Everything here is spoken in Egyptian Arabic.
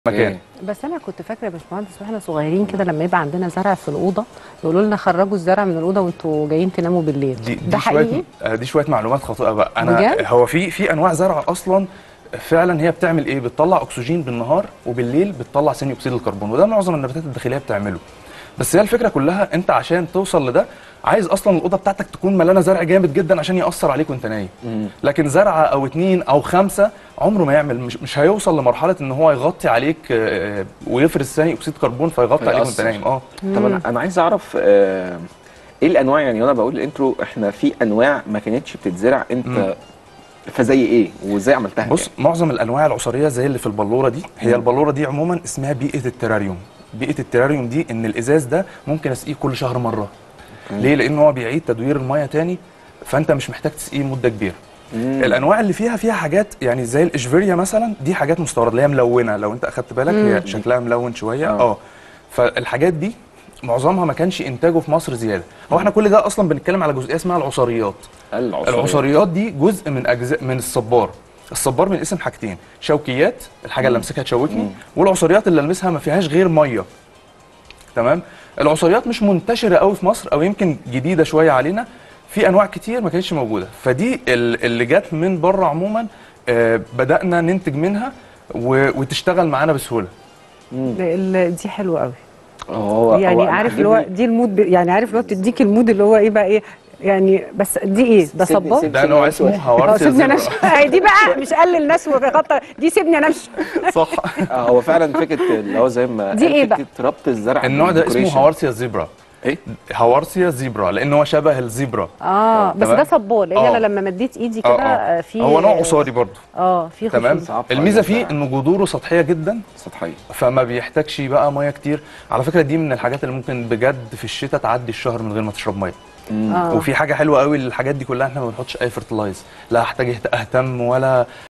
مكان بس انا كنت فاكره يا باشمهندس واحنا صغيرين كده لما يبقى عندنا زرع في الاوضه يقولوا لنا خرجوا الزرع من الاوضه وانتوا جايين تناموا بالليل دي, ده دي حقيقي شويه آه، دي شويه معلومات خاطئه بقى انا بجد؟ هو في في انواع زرع اصلا فعلا هي بتعمل ايه بتطلع اكسجين بالنهار وبالليل بتطلع ثاني اكسيد الكربون وده معظم النباتات الداخليه بتعمله بس هي الفكره كلها انت عشان توصل لده عايز اصلا الاوضه بتاعتك تكون مليانه زرع جامد جدا عشان ياثر عليك وانت نايم لكن زرعه او اتنين او خمسه عمره ما يعمل مش, مش هيوصل لمرحله ان هو يغطي عليك آه، ويفرز ثاني اكسيد كربون فيغطي عليك وانت فيأثر. نايم اه طب انا انا عايز اعرف آه، ايه الانواع يعني وانا بقول الانترو احنا في انواع ما كانتش بتتزرع انت فزي ايه وازاي عملتها بص معظم الانواع العصريه زي اللي في البلوره دي هي البلوره دي عموما اسمها بيئه التراريوم بيئه التراريوم دي ان الازاز ده ممكن اسقيه كل شهر مره ليه لان هو بيعيد تدوير الميه تاني فانت مش محتاج تسقيه مده كبيره مم. الانواع اللي فيها فيها حاجات يعني زي الاشفيريا مثلا دي حاجات مستورده اللي هي ملونه لو انت اخدت بالك هي شكلها ملون شويه آه. اه فالحاجات دي معظمها ما كانش انتاجه في مصر زياده هو احنا كل ده اصلا بنتكلم على جزئيه اسمها العصريات العصريات العصريات دي جزء من اجزاء من الصبار الصبار من اسم حاجتين شوكيات الحاجه اللي امسكها تشوكني والعصريات اللي المسها ما فيهاش غير ميه تمام العصريات مش منتشره قوي في مصر او يمكن جديده شويه علينا في انواع كتير ما كانتش موجوده فدي ال- اللي جت من بره عموما آه، بدانا ننتج منها و- وتشتغل معانا بسهوله ال- دي حلوه قوي هو يعني هو عارف اللي هو عاجبني- دي المود ب... يعني عارف اللي هو بتديك المود اللي هو ايه بقى ايه يعني بس دي ايه ده سيبني- صبار سيبني- ده نوع اسمه اه هوارسيا سيبني انا زيبرا دي بقى مش قلل ناس وغطى دي سيبني انا امشي صح آه، هو فعلا فكره اللي هو زي ما دي قال إيه بقى؟ فكره ربط الزرع النوع ده اسمه بالdecoration. هوارسيا زيبرا ايه هوارسيا زيبرا لان هو شبه الزيبرا اه بس تمام؟ ده صبار لان آه. انا لما مديت ايدي آه، كده آه. آه، في هو نوع عصاري برضه اه في تمام خشونه صعب الميزه خالص. فيه ان جذوره سطحيه جدا سطحيه فما بيحتاجش بقى ميه كتير على فكره دي من الحاجات اللي ممكن بجد في الشتاء تعدي الشهر من غير ما تشرب ميه آه. وفي حاجه حلوه قوي للحاجات دي كلها احنا ما بنحطش اي فرتلايز لا احتاج اهتم ولا